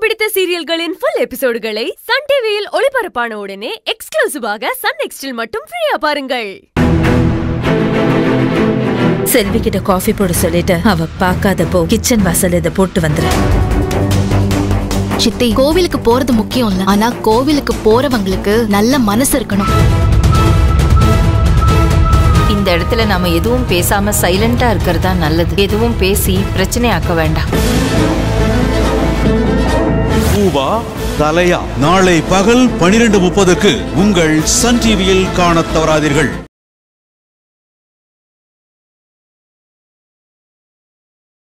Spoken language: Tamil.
பிடித்த சீரியல்களின் ஃபுல் எபிசோடுகளை சன் டிவியில் ஒளிபரப்பான உடனே எக்ஸ்க்ளூசிவாக சன் நெக்ஸ்டில் மட்டும் ஃப்ரீயா பாருங்கள் செல்வி கிட்ட காஃபி போட சொல்லிட்டு அவ பார்க்காதப்போ கிச்சன் வாசல் இதை போட்டு வந்துரு சித்தி கோவிலுக்கு போறது முக்கியம் இல்ல ஆனா கோவிலுக்கு போறவங்களுக்கு நல்ல மனசு இருக்கணும் இந்த இடத்துல நாம எதுவும் பேசாம சைலண்டா இருக்கிறதா நல்லது எதுவும் பேசி பிரச்சனை ஆக்க வேண்டாம் பூவா தலையா நாளை பகல் பனிரெண்டு முப்பதுக்கு உங்கள் சன் டிவியில் காணத் தவறாதீர்கள்